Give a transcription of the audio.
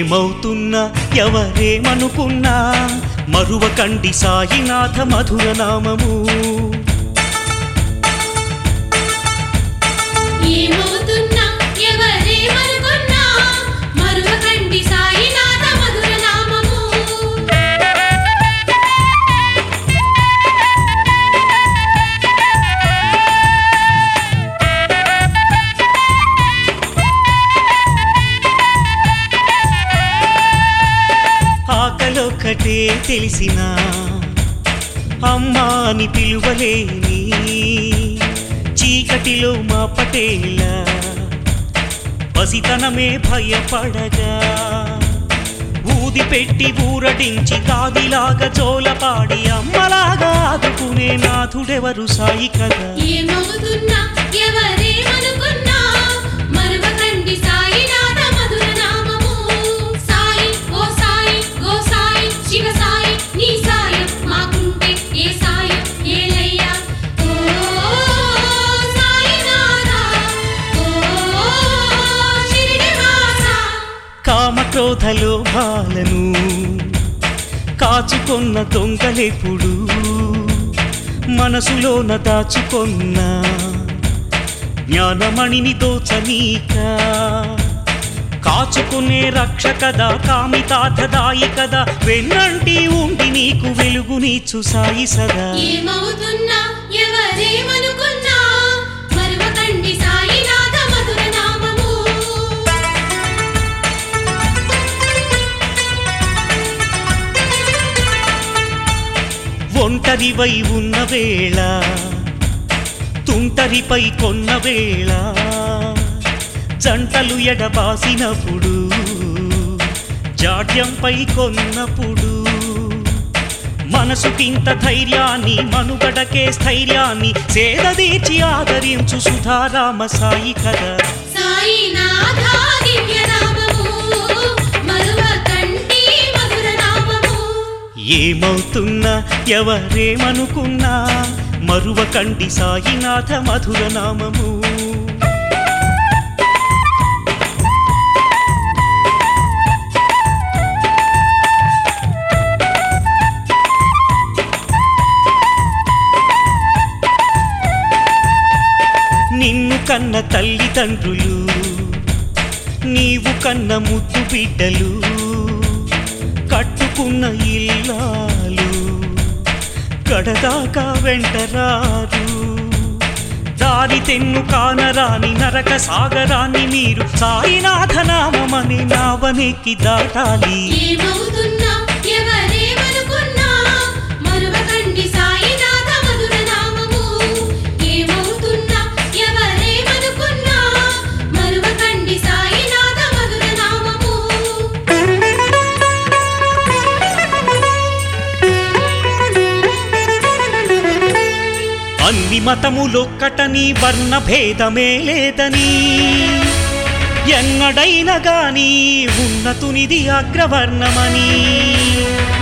ఏమవుతున్నా ఎవరేమనుకున్నా మరువకండి సాయినాథ మధుర నామము ఏమవుతున్నా ఎవరేమనుకున్నా మరువకండి సాయినాథ మధుర నామము ఆకలొక్కటే తెలిసినా అమ్మా అని పిలువలేని చీకటిలో మా పటేలా పసితనమే భయపడగా ఊది పెట్టి ఊరడించి కాదిలాగా జోలపాడి అమ్మలాగా ఆదుకునే నాథుడెవరు సాయి కదా ఏమవుతున్నా ఎవరేమనుకున్నా మరువకండి సాయినాథ మధుర నామము సాయి ఓ సాయి గో సాయి శివ సాయి నీ సాయం మాకుంటే ఏ సాయం ఏలయ్యా ఓ సాయినాథ ఓ షిరిడివాస కామక్రోధ లోభాలను కాచుకొన్న దొంగలెప్పుడు మనసులోన దాచుకొన్న జ్ఞానమణిని దోచనీక కాచుకునే రక్షకదా కామితార్థదాయి కదా వెన్నంటి ఉండి నీకు వెలుగునిచ్చు సాయి సదా ఏమవుతున్నా ఎవరేమనుకున్నా మరువకండి సాయినాథ మధుర నామము ఒంటరివై ఉన్న వేళ తుంటరిపై కొన్న వేళ జంటలు ఎడబాసినప్పుడు జాడ్యంపై కొన్నప్పుడు మనసుకింత ధైర్యాన్ని మనుగడకే స్థైర్యాన్ని సేదదీర్చి ఆదరించు సుధారామ సాయి కదా సాయినాథ దివ్య నామము మరువకండి మధుర నామము ఏమవుతున్నా ఎవరేమనుకున్నా మరువకండి సాయినాథ మధుర నామము నిన్ను కన్న తల్లిదండ్రులు నీవు కన్న ముద్దు బిడ్డలు కట్టుకున్న ఇల్లాలు గడదాకా వెంటరారు దారి తెన్ను కానరాని నరక సాగరాన్ని మీరు సాయినాథ నామమని నావనెక్కి దాటాలి ఏమవుతున్నా ఎవరేమనుకున్నా మరువకండి సాయినాథ మధుర నామము ఏమవుతున్నా ఎవరేమనుకున్నా మరువకండి సాయినాథ మధుర నామము అన్ని మతములొక్కటని వర్ణ భేదమే లేదని ఎన్నడైనా గాని ఉన్నతునిది అగ్రవర్ణమని